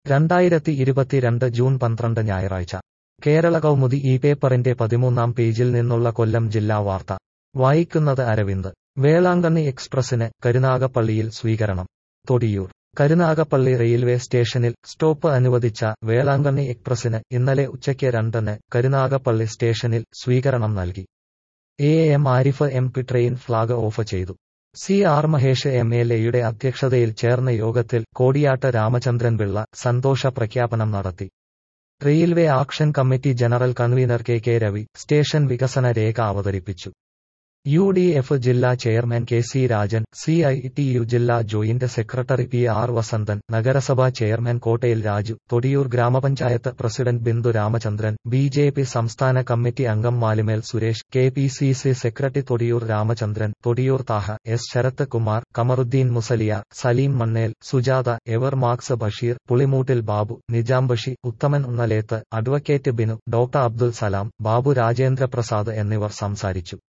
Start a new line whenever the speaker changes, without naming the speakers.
രണ്ടായിരത്തി ഇരുപത്തിരണ്ട് ജൂൺ പന്ത്രണ്ട് ഞായറാഴ്ച കേരള കൗമുദി ഈ പേപ്പറിന്റെ പതിമൂന്നാം പേജിൽ നിന്നുള്ള കൊല്ലം ജില്ലാ വാർത്ത വായിക്കുന്നത് അരവിന്ദ് വേളാങ്കണ്ണി എക്സ്പ്രസിന് കരുനാഗപ്പള്ളിയിൽ സ്വീകരണം തൊടിയൂർ കരുനാഗപ്പള്ളി റെയിൽവേ സ്റ്റേഷനിൽ സ്റ്റോപ്പ് അനുവദിച്ച വേളാങ്കണ്ണി എക്സ്പ്രസിന് ഇന്നലെ ഉച്ചയ്ക്ക് രണ്ടിന് കരുനാഗപ്പള്ളി സ്റ്റേഷനിൽ സ്വീകരണം നൽകി A M Arif M P train flag off ചെയ്തു C R Mahesh M L എയുടെ അധ്യക്ഷതയിൽ ചേർന്ന യോഗത്തിൽ കോടിയാട്ട് രാമചന്ദ്രൻ പിള്ള സന്തോഷ പ്രഖ്യാപനം നടത്തി railway action committee general convener K K Ravi station വികസന രേഖ അവതരിപ്പിച്ചു യു ഡി എഫ് ജില്ലാ chairman K C Rajan C I T U ജില്ലാ joint secretary P R Vasanthan നഗരസഭാ ചെയർമാൻ കോട്ടയിൽ രാജു തൊടിയൂർ ഗ്രാമപഞ്ചായത്ത് president Bindu Ramachandran B J P സംസ്ഥാന കമ്മിറ്റി അംഗം Malimel Suresh K P C C secretary Thodiyoor Ramachandran Thodiyoor Thaha S Sarath Kumar Kamaruddeen Musaliya Saleem Mannel Sujatha Ever marks Basheer Pulimoottil Babu Nijam Bashi Uthaman Unnaleth advocate Binu doctor Abdul Salam Babu Rajendra Prasad എന്നിവർ സംസാരിച്ചു